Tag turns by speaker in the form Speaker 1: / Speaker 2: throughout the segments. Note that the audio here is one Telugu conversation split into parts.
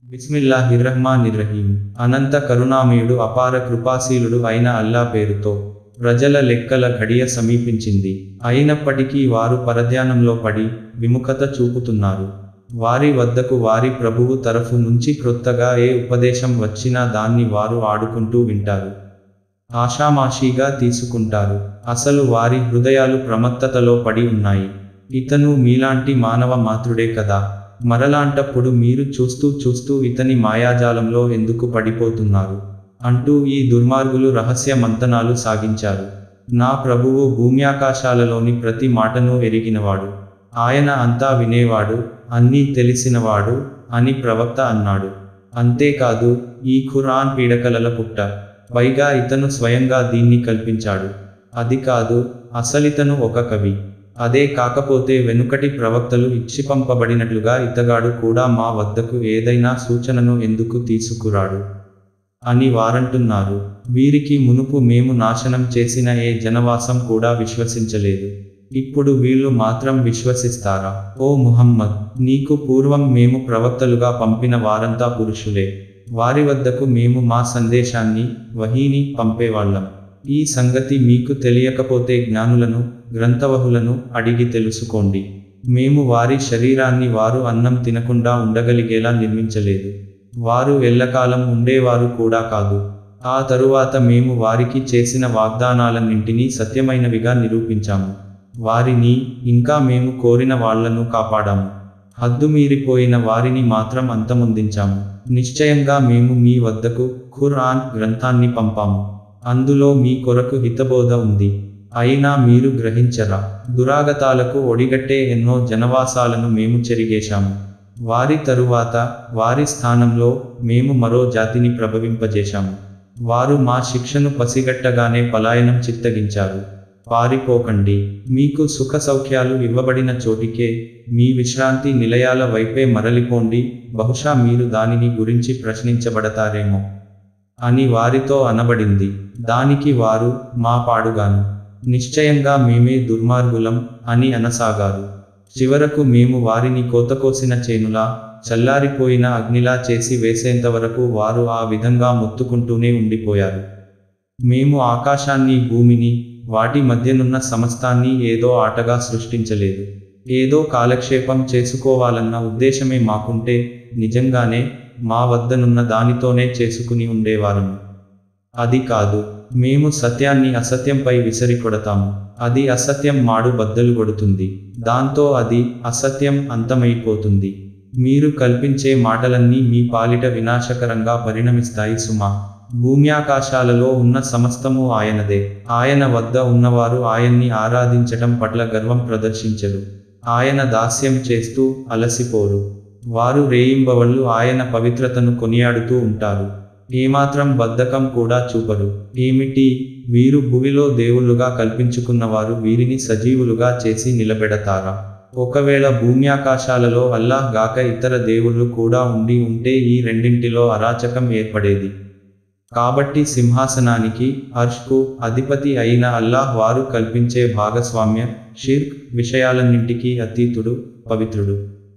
Speaker 1: బిస్మిల్లాహిర్రహ్మానిర్రహీం అనంత కరుణామయుడు అపార కృపాశీలుడు అయిన అల్లా పేరుతో ప్రజల లెక్కల ఘడియ సమీపించింది అయినప్పటికీ వారు పరధ్యానంలో పడి విముఖత చూపుతున్నారు వారి వద్దకు వారి ప్రభువు తరఫు నుంచి క్రొత్తగా ఏ ఉపదేశం వచ్చినా దాన్ని వారు ఆడుకుంటూ వింటారు ఆషామాషీగా తీసుకుంటారు అసలు వారి హృదయాలు ప్రమత్తతలో పడి ఉన్నాయి ఇతను మీలాంటి మానవ మాతృడే కదా మరలాంటప్పుడు మీరు చూస్తూ చూస్తూ ఇతని మాయాజాలంలో ఎందుకు పడిపోతున్నారు అంటూ ఈ దుర్మార్గులు రహస్య మంతనాలు సాగించారు నా ప్రభువు భూమ్యాకాశాలలోని ప్రతి మాటను ఎరిగినవాడు ఆయన అంతా వినేవాడు అన్నీ తెలిసినవాడు అని ప్రవక్త అన్నాడు అంతేకాదు ఈ ఖురాన్ పీడకలల పుట్ట పైగా ఇతను స్వయంగా దీన్ని కల్పించాడు అది కాదు అసలితను ఒక కవి అదే కాకపోతే వెనుకటి ప్రవక్తలు ఇచ్చి పంపబడినట్లుగా ఇతగాడు కూడా మా వద్దకు ఏదైనా సూచనను ఎందుకు తీసుకురాడు అని వారంటున్నారు వీరికి మునుపు మేము నాశనం చేసిన ఏ జనవాసం కూడా విశ్వసించలేదు ఇప్పుడు వీళ్ళు మాత్రం విశ్వసిస్తారా ఓ ముహమ్మద్ నీకు పూర్వం మేము ప్రవక్తలుగా పంపిన వారంతా పురుషులే వారి వద్దకు మేము మా సందేశాన్ని వహీని పంపేవాళ్ళం ఈ సంగతి మీకు తెలియకపోతే జ్ఞానులను గ్రంథవహులను అడిగి తెలుసుకోండి మేము వారి శరీరాన్ని వారు అన్నం తినకుండా ఉండగలిగేలా నిర్మించలేదు వారు ఎల్లకాలం ఉండేవారు కూడా కాదు ఆ తరువాత మేము వారికి చేసిన వాగ్దానాలన్నింటినీ సత్యమైనవిగా నిరూపించాము వారిని ఇంకా మేము కోరిన వాళ్లను కాపాడాము హద్దుమీరిపోయిన వారిని మాత్రం అంతమొందించాము నిశ్చయంగా మేము మీ వద్దకు ఖురాన్ గ్రంథాన్ని పంపాము అందులో మీ కొరకు హితబోధ ఉంది అయినా మీరు గ్రహించరా దురాగతాలకు ఒడిగట్టే ఎన్నో జనవాసాలను మేము చెరిగేశాము వారి తరువాత వారి స్థానంలో మేము మరో జాతిని ప్రభవింపజేశాము వారు మా శిక్షను పసిగట్టగానే పలాయనం చిత్తగించారు పారిపోకండి మీకు సుఖ సౌఖ్యాలు ఇవ్వబడిన చోటికే మీ విశ్రాంతి నిలయాల వైపే మరలిపోండి బహుశా మీరు దానిని గురించి ప్రశ్నించబడతారేమో అని వారితో అనబడింది దానికి వారు మా పాడుగాను నిశ్చయంగా మేమే దుర్మార్గులం అని అనసాగారు చివరకు మేము వారిని కోతకోసిన చేనులా చల్లారిపోయిన అగ్నిలా చేసి వేసేంతవరకు వారు ఆ విధంగా మొత్తుకుంటూనే ఉండిపోయారు మేము ఆకాశాన్ని భూమిని వాటి మధ్యనున్న సమస్తాన్ని ఏదో ఆటగా సృష్టించలేదు ఏదో కాలక్షేపం చేసుకోవాలన్న ఉద్దేశమే మాకుంటే నిజంగానే మా వద్దనున్న దానితోనే చేసుకుని ఉండేవారము అది కాదు మేము సత్యాన్ని అసత్యంపై విసరికొడతాము అది అసత్యం మాడు బద్దలు కొడుతుంది దాంతో అది అసత్యం అంతమైపోతుంది మీరు కల్పించే మాటలన్నీ మీ పాలిట వినాశకరంగా పరిణమిస్తాయి సుమా భూమ్యాకాశాలలో ఉన్న సమస్తము ఆయనదే ఆయన వద్ద ఉన్నవారు ఆయన్ని ఆరాధించటం పట్ల గర్వం ప్రదర్శించరు ఆయన దాస్యం చేస్తూ అలసిపోరు వారు రేయింబవళ్ళు ఆయన పవిత్రతను కొనియాడుతూ ఉంటారు ఏమాత్రం బద్ధకం కూడా చూపరు ఏమిటి వీరు భువిలో దేవుళ్ళుగా కల్పించుకున్నవారు వీరిని సజీవులుగా చేసి నిలబెడతారా ఒకవేళ భూమ్యాకాశాలలో అల్లాహ్ గాక ఇతర దేవుళ్ళు కూడా ఉండి ఉంటే ఈ రెండింటిలో అరాచకం ఏర్పడేది కాబట్టి సింహాసనానికి అర్ష్కు అధిపతి అయిన అల్లాహ్ వారు కల్పించే భాగస్వామ్య షిర్క్ విషయాలన్నింటికీ అతీతుడు పవిత్రుడు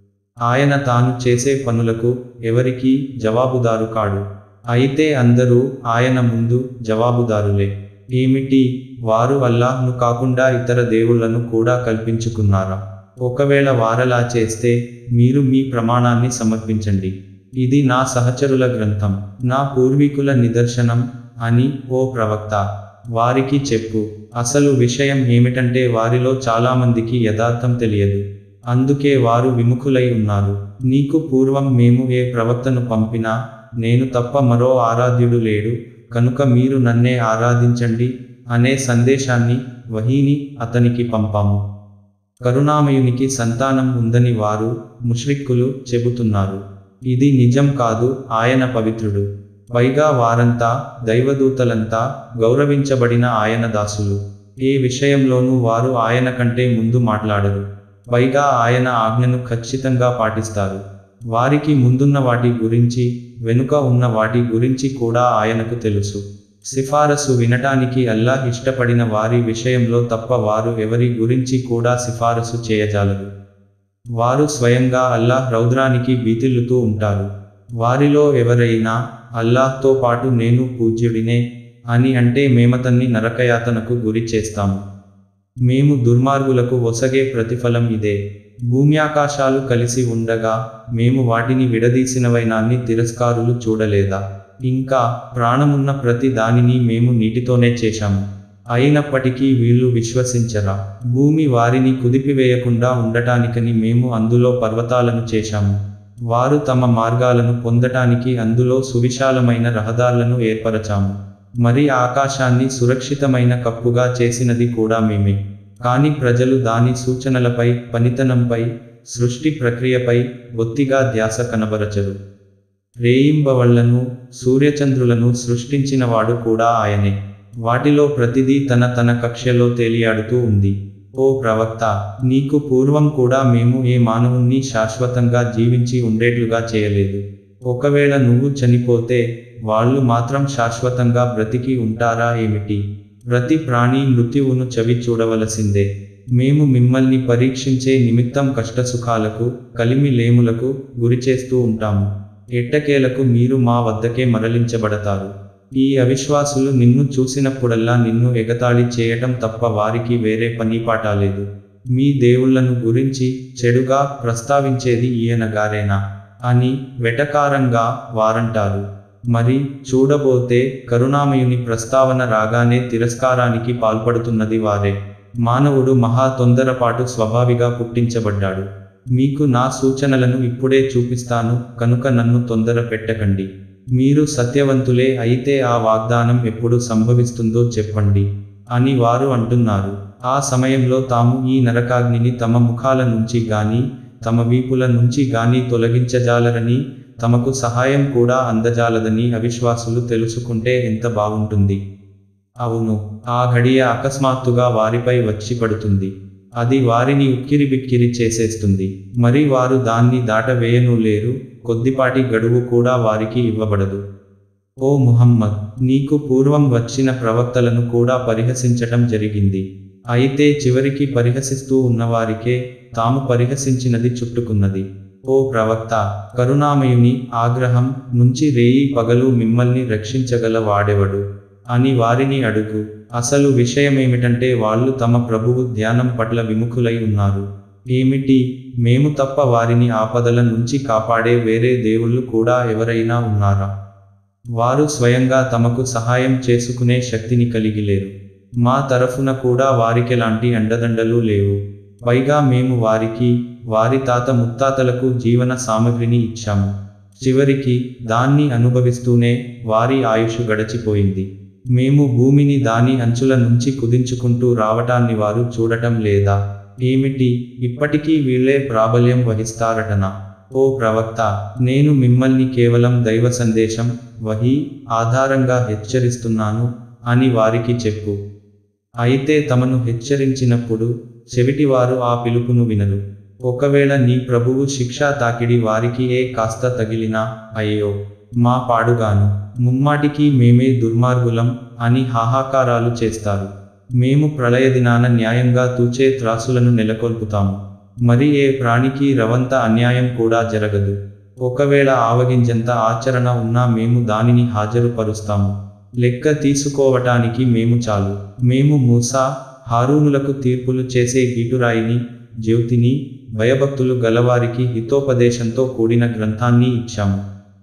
Speaker 1: ఆయన తాను చేసే పనులకు ఎవరికీ జవాబుదారు కాడు అయితే అందరూ ఆయన ముందు జవాబుదారులే ఏమిటి వారు అల్లాహ్ను కాకుండా ఇతర దేవుళ్లను కూడా కల్పించుకున్నారా ఒకవేళ వారలా చేస్తే మీరు మీ ప్రమాణాన్ని సమర్పించండి ఇది నా సహచరుల గ్రంథం నా పూర్వీకుల నిదర్శనం అని ఓ ప్రవక్త వారికి చెప్పు అసలు విషయం ఏమిటంటే వారిలో చాలామందికి యథార్థం తెలియదు అందుకే వారు విముఖులై ఉన్నారు నీకు పూర్వం మేము ఏ ప్రవక్తను పంపినా నేను తప్ప మరో ఆరాధ్యుడు లేడు కనుక మీరు నన్నే ఆరాధించండి అనే సందేశాన్ని వహీని అతనికి పంపాము కరుణామయునికి సంతానం ఉందని వారు ముష్రిక్కులు చెబుతున్నారు ఇది నిజం కాదు ఆయన పవిత్రుడు పైగా వారంతా దైవదూతలంతా గౌరవించబడిన ఆయన దాసులు ఏ విషయంలోనూ వారు ఆయన కంటే ముందు మాట్లాడరు పైగా ఆయన ఆజ్ఞను ఖచ్చితంగా పాటిస్తారు వారికి ముందున్న వాటి గురించి వెనుక ఉన్న వాటి గురించి కూడా ఆయనకు తెలుసు సిఫారసు వినటానికి అల్లాహ్ ఇష్టపడిన వారి విషయంలో తప్ప వారు ఎవరి గురించి కూడా సిఫారసు చేయజాలరు వారు స్వయంగా అల్లాహ్ రౌద్రానికి బీతిల్లుతూ ఉంటారు వారిలో ఎవరైనా అల్లాహ్తో పాటు నేను పూజ్యుడినే అని అంటే మేమతన్ని నరకయాతనకు గురి చేస్తాము మేము దుర్మార్గులకు ఒసగే ప్రతిఫలం ఇదే భూమ్యాకాశాలు కలిసి ఉండగా మేము వాటిని విడదీసినవైనాన్ని తిరస్కారులు చూడలేదా ఇంకా ప్రాణమున్న ప్రతి దానిని మేము నీటితోనే చేశాము అయినప్పటికీ వీళ్ళు విశ్వసించరా భూమి వారిని కుదిపివేయకుండా ఉండటానికని మేము అందులో పర్వతాలను చేశాము వారు తమ మార్గాలను పొందటానికి అందులో సువిశాలమైన రహదారులను ఏర్పరచాము మరి ఆకాశాన్ని సురక్షితమైన కప్పుగా చేసినది కూడా మేమే కాని ప్రజలు దాని సూచనలపై పనితనంపై సృష్టి ప్రక్రియపై బొత్తిగా ధ్యాస కనబరచరు రేయింబవళ్లను సూర్యచంద్రులను సృష్టించినవాడు కూడా ఆయనే వాటిలో ప్రతిదీ తన తన కక్ష్యలో తేలియాడుతూ ఉంది ఓ ప్రవక్త నీకు పూర్వం కూడా మేము ఏ మానవుణ్ణి శాశ్వతంగా జీవించి ఉండేట్లుగా చేయలేదు ఒకవేళ నువ్వు చనిపోతే వాళ్ళు మాత్రం శాశ్వతంగా బ్రతికి ఉంటారా ఏమిటి ప్రతి ప్రాణి మృత్యువును చవి చూడవలసిందే మేము మిమ్మల్ని పరీక్షించే నిమిత్తం కష్టసుఖాలకు కలిమి లేములకు గురిచేస్తూ ఉంటాము ఎట్టకేలకు మీరు మా వద్దకే మరలించబడతారు ఈ అవిశ్వాసులు నిన్ను చూసినప్పుడల్లా నిన్ను ఎగతాళి చేయటం తప్ప వారికి వేరే పనిపాట లేదు మీ దేవుళ్లను గురించి చెడుగా ప్రస్తావించేది ఈయనగారేనా అని వెటకారంగా వారంటారు మరి చూడబోతే కరుణామయుని ప్రస్తావన రాగానే తిరస్కారానికి పాల్పడుతున్నది వారే మానవుడు మహా తొందరపాటు స్వభావిగా పుట్టించబడ్డాడు మీకు నా సూచనలను ఇప్పుడే చూపిస్తాను కనుక నన్ను తొందర పెట్టకండి మీరు సత్యవంతులే అయితే ఆ వాగ్దానం ఎప్పుడు సంభవిస్తుందో చెప్పండి అని వారు అంటున్నారు ఆ సమయంలో తాము ఈ నరకాగ్నిని తమ ముఖాల నుంచి గాని తమ వీపుల నుంచి గాని తొలగించజాలరని తమకు సహాయం కూడా అందజాలదని అవిశ్వాసులు తెలుసుకుంటే ఎంత బాగుంటుంది అవును ఆ ఘడియ అకస్మాత్తుగా వారిపై వచ్చి పడుతుంది అది వారిని ఉక్కిరిబిక్కిరి చేసేస్తుంది మరి వారు దాన్ని దాటవేయను లేరు కొద్దిపాటి గడువు కూడా వారికి ఇవ్వబడదు ఓ ముహమ్మద్ నీకు పూర్వం వచ్చిన ప్రవక్తలను కూడా పరిహసించటం జరిగింది అయితే చివరికి పరిహసిస్తూ ఉన్నవారికే తాము పరిహసించినది చుట్టుకున్నది ఓ ప్రవక్త కరుణామయుని ఆగ్రహం నుంచి రేయి పగలు మిమ్మల్ని రక్షించగల వాడెవడు అని వారిని అడుగు అసలు విషయమేమిటంటే వాళ్ళు తమ ప్రభువు ధ్యానం పట్ల విముఖులై ఉన్నారు ఏమిటి మేము తప్ప వారిని ఆపదల నుంచి కాపాడే వేరే దేవుళ్ళు కూడా ఎవరైనా ఉన్నారా వారు స్వయంగా తమకు సహాయం చేసుకునే శక్తిని కలిగి లేరు మా తరఫున కూడా వారికెలాంటి అండదండలు లేవు పైగా మేము వారికి వారి తాత ముత్తాతలకు జీవన సామగ్రిని ఇచ్చాము చివరికి దాన్ని అనుభవిస్తూనే వారి ఆయుష్ గడచిపోయింది మేము భూమిని దాని అంచుల నుంచి కుదించుకుంటూ రావటాన్ని వారు చూడటం లేదా ఏమిటి ఇప్పటికీ వీళ్ళే ప్రాబల్యం వహిస్తారటనా ఓ ప్రవక్త నేను మిమ్మల్ని కేవలం దైవ సందేశం వహీ ఆధారంగా హెచ్చరిస్తున్నాను అని వారికి చెప్పు అయితే తమను హెచ్చరించినప్పుడు చెవిటివారు ఆ పిలుపును వినరు ఒకవేళ నీ ప్రభువు శిక్షా తాకిడి వారికి ఏ కాస్త తగిలినా అయ్యో మా పాడుగాను ముమ్మాటికి మేమే దుర్మార్గులం అని హాహాకారాలు చేస్తారు మేము ప్రళయదినాన న్యాయంగా తూచే త్రాసులను నెలకొల్పుతాము మరి ఏ ప్రాణికి రవంత అన్యాయం కూడా జరగదు ఒకవేళ ఆవగింజంత ఆచరణ ఉన్నా మేము దానిని హాజరుపరుస్తాము లెక్క తీసుకోవటానికి మేము చాలు మేము మూసా హారూనులకు తీర్పులు చేసే గీటురాయిని జ్యోతిని భయభక్తులు గలవారికి హితోపదేశంతో కూడిన గ్రంథాన్ని ఇచ్చాము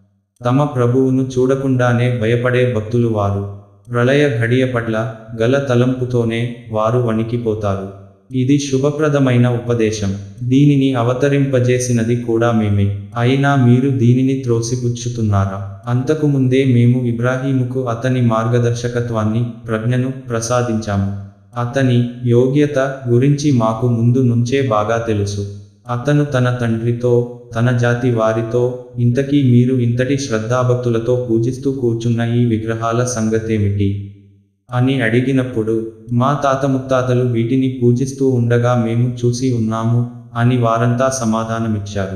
Speaker 1: తమ ప్రభువును చూడకుండానే భయపడే భక్తులు వారు ప్రళయ ఘడియ పట్ల గల తలంపుతోనే వారు వణికిపోతారు ఇది శుభప్రదమైన ఉపదేశం దీనిని అవతరింపజేసినది కూడా మేమే అయినా మీరు దీనిని త్రోసిపుచ్చుతున్నారా అంతకుముందే మేము ఇబ్రాహీముకు అతని మార్గదర్శకత్వాన్ని ప్రజ్ఞను ప్రసాదించాము అతని యోగ్యత గురించి మాకు ముందు నుంచే బాగా తెలుసు అతను తన తండ్రితో తన జాతి వారితో ఇంతకీ మీరు ఇంతటి శ్రద్ధాభక్తులతో పూజిస్తూ కూర్చున్న ఈ విగ్రహాల సంగతేమిటి అని అడిగినప్పుడు మా తాత ముత్తాతలు వీటిని పూజిస్తూ ఉండగా మేము చూసి ఉన్నాము అని వారంతా సమాధానమిచ్చారు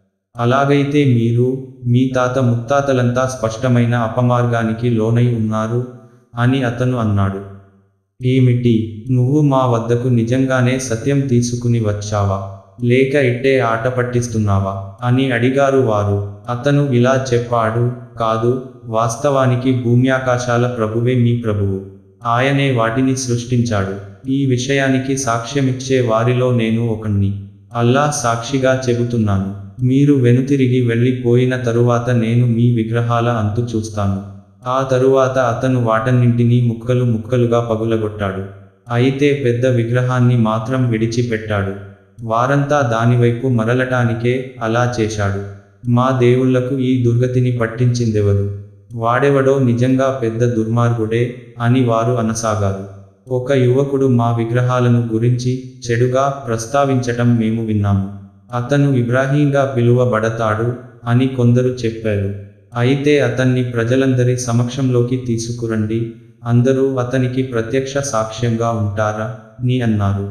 Speaker 1: అలాగైతే మీరు మీ తాత ముత్తాతలంతా స్పష్టమైన అపమార్గానికి లోనై ఉన్నారు అని అతను అన్నాడు ఏమిటి నువ్వు మా వద్దకు నిజంగానే సత్యం తీసుకుని వచ్చావా లేక ఇట్టే ఆట పట్టిస్తున్నావా అని అడిగారు వారు అతను ఇలా చెప్పాడు కాదు వాస్తవానికి భూమ్యాకాశాల ప్రభువే మీ ప్రభువు ఆయనే వాటిని సృష్టించాడు ఈ విషయానికి సాక్ష్యమిచ్చే వారిలో నేను ఒకణ్ణి అల్లా సాక్షిగా చెబుతున్నాను మీరు వెనుతిరిగి వెళ్ళిపోయిన తరువాత నేను మీ విగ్రహాల అంతు చూస్తాను ఆ తరువాత అతను వాటన్నింటినీ ముక్కలు ముక్కలుగా పగులగొట్టాడు అయితే పెద్ద విగ్రహాన్ని మాత్రం విడిచిపెట్టాడు వారంతా దానివైపు మరలటానికే అలా చేశాడు మా దేవుళ్లకు ఈ దుర్గతిని పట్టించిందెవరు వాడెవడో నిజంగా పెద్ద దుర్మార్గుడే అని వారు అనసాగారు ఒక యువకుడు మా విగ్రహాలను గురించి చెడుగా ప్రస్తావించటం మేము విన్నాము అతను ఇబ్రాహీంగా పిలువబడతాడు అని కొందరు చెప్పారు అయితే అతన్ని ప్రజలందరి సమక్షంలోకి తీసుకురండి అందరూ అతనికి ప్రత్యక్ష సాక్ష్యంగా ఉంటారా ని అన్నారు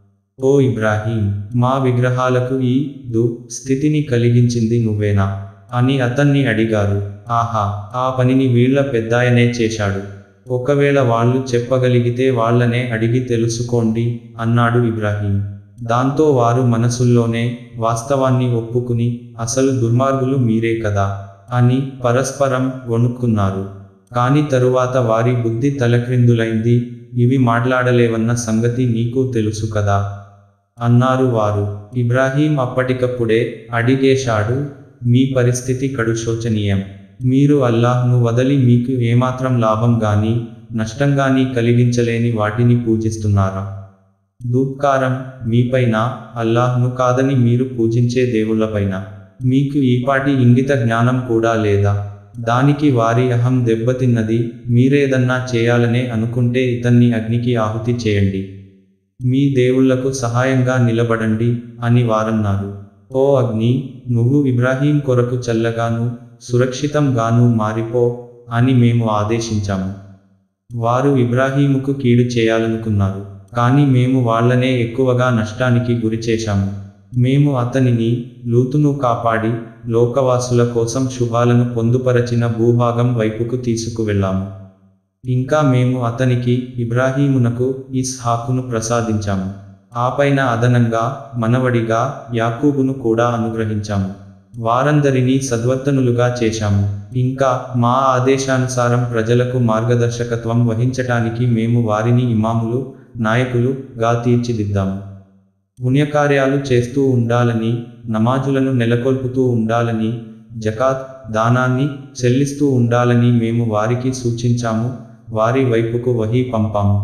Speaker 1: ఓ ఇబ్రాహీం మా విగ్రహాలకు ఈ దు స్థితిని కలిగించింది నువ్వేనా అని అతన్ని అడిగారు ఆహా ఆ పనిని వీళ్ళ పెద్దాయనే చేశాడు ఒకవేళ వాళ్ళు చెప్పగలిగితే వాళ్ళనే అడిగి తెలుసుకోండి అన్నాడు ఇబ్రాహీం దాంతో వారు మనసుల్లోనే వాస్తవాన్ని ఒప్పుకుని అసలు దుర్మార్గులు మీరే కదా అని పరస్పరం వణుక్కున్నారు కాని తరువాత వారి బుద్ధి తలక్రిందులైంది ఇవి మాట్లాడలేవన్న సంగతి నీకు తెలుసు కదా అన్నారు వారు ఇబ్రాహీం అప్పటికప్పుడే అడిగేశాడు మీ పరిస్థితి కడు శోచనీయం మీరు అల్లాహ్ను వదలి మీకు ఏమాత్రం లాభం గాని నష్టం గాని కలిగించలేని వాటిని పూజిస్తున్నారా దూత్కారం మీపైన అల్లాహ్ను కాదని మీరు పూజించే దేవుళ్ళపైన మీకు ఈపాటి ఇంగిత జ్ఞానం కూడా లేదా దానికి వారి అహం దెబ్బతిన్నది మీరేదన్నా చేయాలనే అనుకుంటే ఇతన్ని అగ్నికి ఆహుతి చేయండి మీ దేవుళ్లకు సహాయంగా నిలబడండి అని వారన్నారు ఓ అగ్ని నువ్వు ఇబ్రాహీం కొరకు చల్లగాను సురక్షితంగాను మారిపో అని మేము ఆదేశించాము వారు ఇబ్రాహీముకు కీడు చేయాలనుకున్నారు కానీ మేము వాళ్ళనే ఎక్కువగా నష్టానికి గురిచేశాము మేము అతనిని లూతును కాపాడి లోకవాసుల కోసం శుభాలను పొందుపరచిన భూభాగం వైపుకు తీసుకువెళ్ళాము ఇంకా మేము అతనికి ఇబ్రాహీమునకు ఇస్హాకును ప్రసాదించాము ఆపైన అదనంగా మనవడిగా యాకూబును కూడా అనుగ్రహించాము వారందరినీ సద్వర్తనులుగా చేశాము ఇంకా మా ఆదేశానుసారం ప్రజలకు మార్గదర్శకత్వం వహించటానికి మేము వారిని ఇమాములు నాయకులు గా తీర్చిదిద్దాము పుణ్యకార్యాలు చేస్తూ ఉండాలని నమాజులను నెలకొల్పుతూ ఉండాలని జకాత్ దానాన్ని చెల్లిస్తూ ఉండాలని మేము వారికి సూచించాము వారి వైపుకు వహీ పంపాము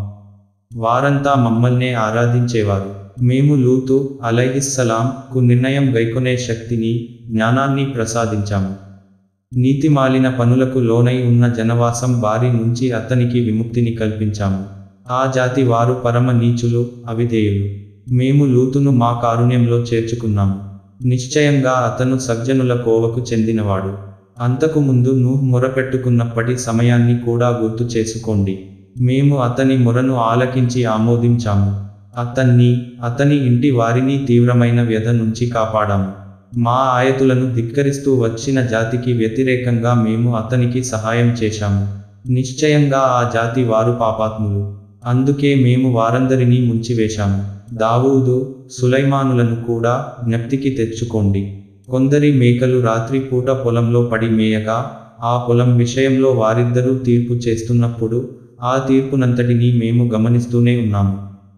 Speaker 1: వారంతా మమ్మల్నే ఆరాధించేవారు మేము లూతు అలైహిస్సలాం కు నిర్ణయం గైకొనే శక్తిని జ్ఞానాన్ని ప్రసాదించాము నీతిమాలిన పనులకు లోనై ఉన్న జనవాసం బారి నుంచి అతనికి విముక్తిని కల్పించాము ఆ జాతి వారు పరమ నీచులు అవిధేయులు మేము లూతును మా కారుణ్యంలో చేర్చుకున్నాము నిశ్చయంగా అతను సజ్జనుల కోవకు చెందినవాడు అంతకు ముందు నూహ్ మొరపెట్టుకున్నప్పటి సమయాన్ని కూడా గుర్తు చేసుకోండి మేము అతని మొరను ఆలకించి ఆమోదించాము అతన్ని అతని ఇంటి వారిని తీవ్రమైన వ్యధ నుంచి కాపాడాము మా ఆయతులను ధిక్కరిస్తూ వచ్చిన జాతికి వ్యతిరేకంగా మేము అతనికి సహాయం చేశాము నిశ్చయంగా ఆ జాతి వారు పాపాత్ములు అందుకే మేము వారందరినీ ముంచివేశాము దావూదు సులైమానులను కూడా జ్ఞప్తికి తెచ్చుకోండి కొందరి మేకలు రాత్రిపూట పొలంలో పడి మేయగా ఆ పొలం విషయంలో వారిద్దరూ తీర్పు చేస్తున్నప్పుడు ఆ తీర్పునంతటినీ మేము గమనిస్తూనే ఉన్నాము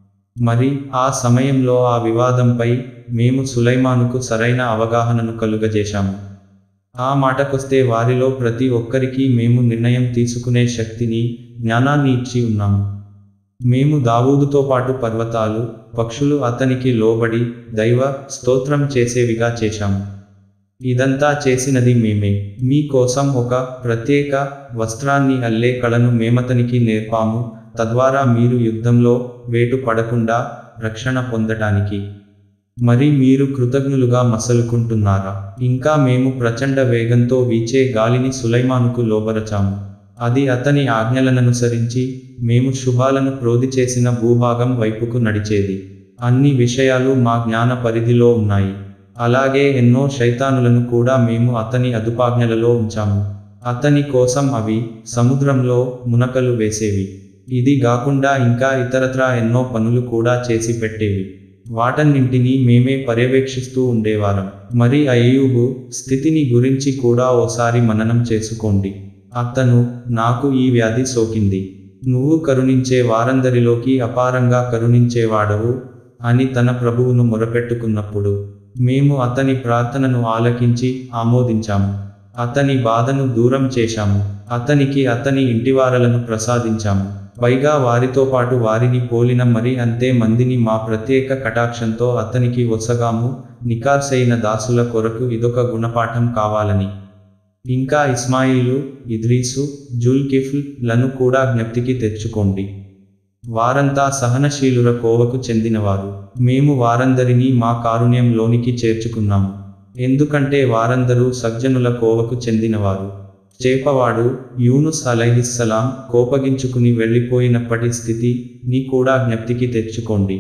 Speaker 1: మరి ఆ సమయంలో ఆ వివాదంపై మేము సులైమానుకు సరైన అవగాహనను కలుగజేశాము ఆ మాటకొస్తే వారిలో ప్రతి ఒక్కరికి మేము నిర్ణయం తీసుకునే శక్తిని జ్ఞానాన్ని ఇచ్చి ఉన్నాము మేము దావూదుతో పాటు పర్వతాలు పక్షులు అతనికి లోబడి దైవ స్తోత్రం చేసేవిగా చేశాము ఇదంతా చేసినది మేమే మీ కోసం ఒక ప్రత్యేక వస్త్రాన్ని అల్లే కళను మేమతనికి నేర్పాము తద్వారా మీరు యుద్ధంలో వేటు పడకుండా రక్షణ పొందటానికి మరి మీరు కృతజ్ఞులుగా మసలుకుంటున్నారా ఇంకా మేము ప్రచండ వేగంతో వీచే గాలిని సులైమానుకు లోబరచాము అది అతని ఆజ్ఞలననుసరించి మేము శుభాలను ప్రోది చేసిన భూభాగం వైపుకు నడిచేది అన్ని విషయాలు మా జ్ఞాన పరిధిలో ఉన్నాయి అలాగే ఎన్నో శైతానులను కూడా మేము అతని అదుపాజ్ఞలలో ఉంచాము అతని కోసం అవి సముద్రంలో మునకలు వేసేవి ఇది కాకుండా ఇంకా ఇతరత్రా ఎన్నో పనులు కూడా చేసి పెట్టేవి వాటన్నింటినీ మేమే పర్యవేక్షిస్తూ ఉండేవారం మరి అయ్యూబు స్థితిని గురించి కూడా ఓసారి మననం చేసుకోండి అతను నాకు ఈ వ్యాధి సోకింది నువ్వు కరుణించే వారందరిలోకి అపారంగా కరుణించేవాడవు అని తన ప్రభువును మొరపెట్టుకున్నప్పుడు మేము అతని ప్రార్థనను ఆలకించి ఆమోదించాము అతని బాధను దూరం చేశాము అతనికి అతని ఇంటివారలను ప్రసాదించాము పైగా వారితో పాటు వారిని పోలిన మరి అంతే మందిని మా ప్రత్యేక కటాక్షంతో అతనికి ఒసగాము నికార్సైన దాసుల కొరకు ఇదొక గుణపాఠం కావాలని ఇంకా ఇస్మాయిలు ఇద్రీసు జుల్కిఫ్ల్ లను కూడా జ్ఞప్తికి తెచ్చుకోండి వారంతా సహనశీలుర కోవకు చెందినవారు మేము వారందరినీ మా కారుణ్యంలోనికి చేర్చుకున్నాము ఎందుకంటే వారందరూ సజ్జనుల కోవకు చెందినవారు చేపవాడు యూనుస్ అలైహిస్సలాం కోపగించుకుని వెళ్ళిపోయినప్పటి స్థితి ని కూడా జ్ఞప్తికి తెచ్చుకోండి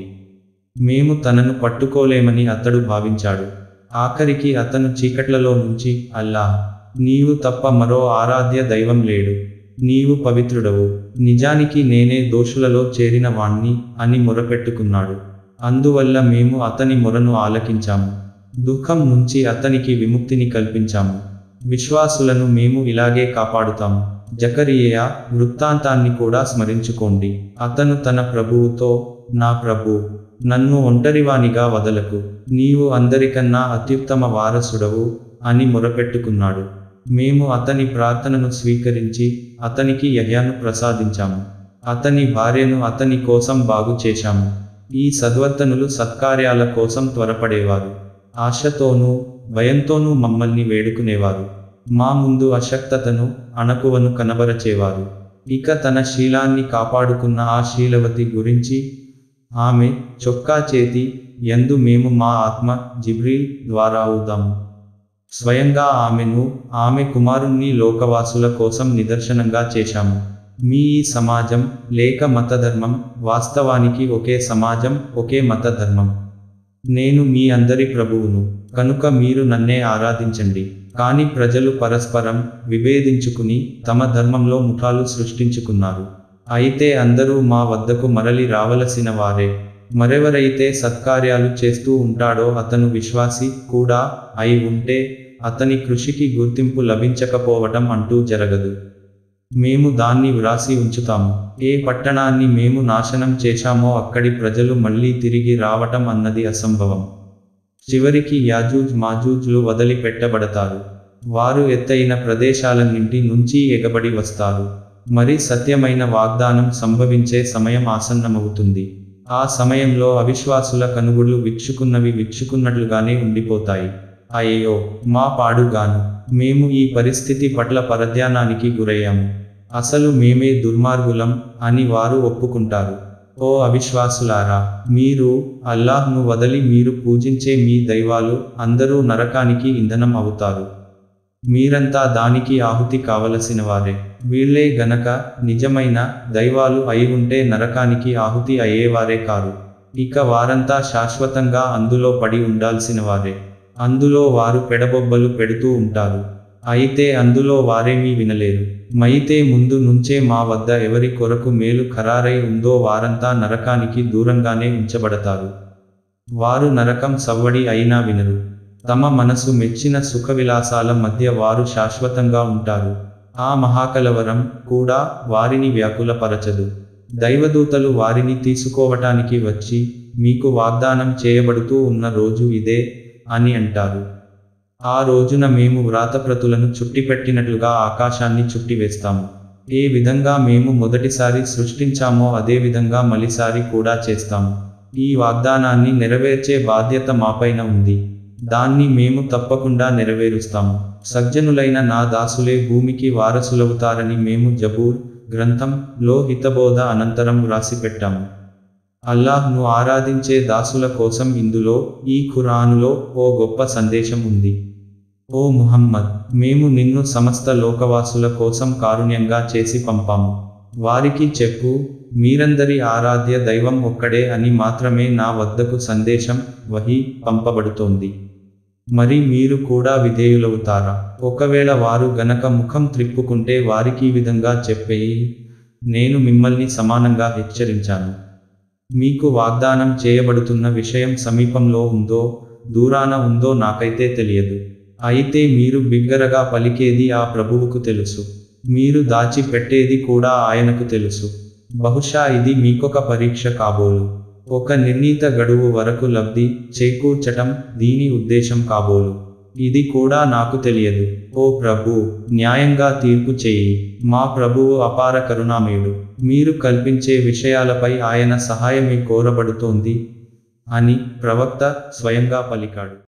Speaker 1: మేము తనను పట్టుకోలేమని అతడు భావించాడు ఆఖరికి అతను చీకట్లలో నుంచి అల్లా నీవు తప్ప మరో ఆరాధ్య దైవం లేడు నీవు పవిత్రుడవు నిజానికి నేనే దోషులలో చేరిన వాణ్ణి అని మొరపెట్టుకున్నాడు అందువల్ల మేము అతని మొరను ఆలకించాము దుఃఖం నుంచి అతనికి విముక్తిని కల్పించాము విశ్వాసులను మేము ఇలాగే కాపాడుతాము జకరియా వృత్తాంతాన్ని కూడా స్మరించుకోండి అతను తన ప్రభువుతో నా ప్రభు నన్ను ఒంటరివానిగా వదలకు నీవు అందరికన్నా అత్యుత్తమ వారసుడవు అని మొరపెట్టుకున్నాడు మేము అతని ప్రార్థనను స్వీకరించి అతనికి యహ్యాను ప్రసాదించాము అతని భార్యను అతని కోసం బాగు చేశాము ఈ సద్వర్తనులు సత్కార్యాల కోసం త్వరపడేవారు ఆశతోనూ భయంతోనూ మమ్మల్ని వేడుకునేవారు మా ముందు అశక్తతను అణకువను కనబరచేవారు ఇక తన శీలాన్ని కాపాడుకున్న ఆ శీలవతి గురించి ఆమె చొక్కా చేతి ఎందు మేము మా ఆత్మ జిబ్రీల్ ద్వారా అవుదాము స్వయంగా ఆమెను ఆమె కుమారుణ్ణి లోకవాసుల కోసం నిదర్శనంగా చేశాము మీ ఈ సమాజం లేక మతధర్మం వాస్తవానికి ఒకే సమాజం ఒకే మతధర్మం నేను మీ అందరి ప్రభువును కనుక మీరు నన్నే ఆరాధించండి కాని ప్రజలు పరస్పరం విభేదించుకుని తమ ధర్మంలో ముఠాలు సృష్టించుకున్నారు అయితే అందరూ మా వద్దకు మరలి రావలసిన వారే మరెవరైతే సత్కార్యాలు చేస్తూ ఉంటాడో అతను విశ్వాసి కూడా అయి ఉంటే అతని కృషికి గుర్తింపు లభించకపోవటం అంటూ జరగదు మేము దాన్ని వ్రాసి ఉంచుతాము ఏ పట్టణాన్ని మేము నాశనం చేశామో అక్కడి ప్రజలు మళ్ళీ తిరిగి రావటం అన్నది అసంభవం చివరికి యాజూజ్ మాజూజ్లు వదిలిపెట్టబడతారు వారు ఎత్తైన ప్రదేశాలన్నింటి నుంచి ఎగబడి వస్తారు మరి సత్యమైన వాగ్దానం సంభవించే సమయం ఆసన్నమవుతుంది ఆ సమయంలో అవిశ్వాసుల కనుగుళ్ళు విచ్చుకున్నవి విచ్చుకున్నట్లుగానే ఉండిపోతాయి అయ్యో మా పాడుగాను మేము ఈ పరిస్థితి పట్ల పరధ్యానానికి గురయ్యాము అసలు మేమే దుర్మార్గులం అని వారు ఒప్పుకుంటారు ఓ అవిశ్వాసులారా మీరు అల్లాహ్ను వదలి మీరు పూజించే మీ దైవాలు అందరూ నరకానికి ఇంధనం అవుతారు మీరంతా దానికి ఆహుతి కావలసిన వారే వీళ్ళే గనక నిజమైన దైవాలు అయి ఉంటే నరకానికి ఆహుతి అయ్యేవారే కారు ఇక వారంతా శాశ్వతంగా అందులో పడి ఉండాల్సిన వారే అందులో వారు పెడబొబ్బలు పెడుతూ ఉంటారు అయితే అందులో వారేమీ వినలేరు మైతే ముందు నుంచే మా వద్ద ఎవరి కొరకు మేలు ఖరారై ఉందో వారంతా నరకానికి దూరంగానే ఉంచబడతారు వారు నరకం సవ్వడి అయినా వినరు తమ మనసు మెచ్చిన సుఖవిలాసాల మధ్య వారు శాశ్వతంగా ఉంటారు ఆ మహాకలవరం కూడా వారిని వ్యాకులపరచదు దైవదూతలు వారిని తీసుకోవటానికి వచ్చి మీకు వాగ్దానం చేయబడుతూ ఉన్న రోజు ఇదే అని అంటారు ఆ రోజున మేము వ్రాతప్రతులను చుట్టిపెట్టినట్లుగా ఆకాశాన్ని చుట్టివేస్తాము ఏ విధంగా మేము మొదటిసారి సృష్టించామో అదే విధంగా మలిసారి కూడా చేస్తాము ఈ వాగ్దానాన్ని నెరవేర్చే బాధ్యత మాపైన ఉంది దాన్ని మేము తప్పకుండా నెరవేరుస్తాము సజ్జనులైన నా దాసులే భూమికి వారసులవుతారని మేము జబూర్ గ్రంథం లో హితబోధ అనంతరం వ్రాసిపెట్టాము అల్లాహ్ను ఆరాధించే దాసుల కోసం ఇందులో ఈ ఖురానులో ఓ గొప్ప సందేశం ఉంది ఓ ముహమ్మద్ మేము నిన్ను సమస్త లోకవాసుల కోసం కారుణ్యంగా చేసి పంపాము వారికి చెప్పు మీరందరి ఆరాధ్య దైవం ఒక్కడే అని మాత్రమే నా వద్దకు సందేశం వహి పంపబడుతోంది మరి మీరు కూడా విధేయులవుతారా ఒకవేళ వారు గనక ముఖం త్రిప్పుకుంటే వారికి ఈ విధంగా చెప్పేయి నేను మిమ్మల్ని సమానంగా హెచ్చరించాను మీకు వాగ్దానం చేయబడుతున్న విషయం సమీపంలో ఉందో దూరాన ఉందో నాకైతే తెలియదు అయితే మీరు బిగ్గరగా పలికేది ఆ ప్రభువుకు తెలుసు మీరు దాచి పెట్టేది కూడా ఆయనకు తెలుసు బహుశా ఇది మీకొక పరీక్ష కాబోలు ఒక నిర్ణీత గడువు వరకు లబ్ధి చేకూర్చటం దీని ఉద్దేశం కాబోలు ఇది కూడా నాకు తెలియదు ఓ ప్రభు న్యాయంగా తీర్పు చేయి మా ప్రభువు అపార కరుణామయుడు మీరు కల్పించే విషయాలపై ఆయన సహాయమే కోరబడుతోంది అని ప్రవక్త స్వయంగా పలికాడు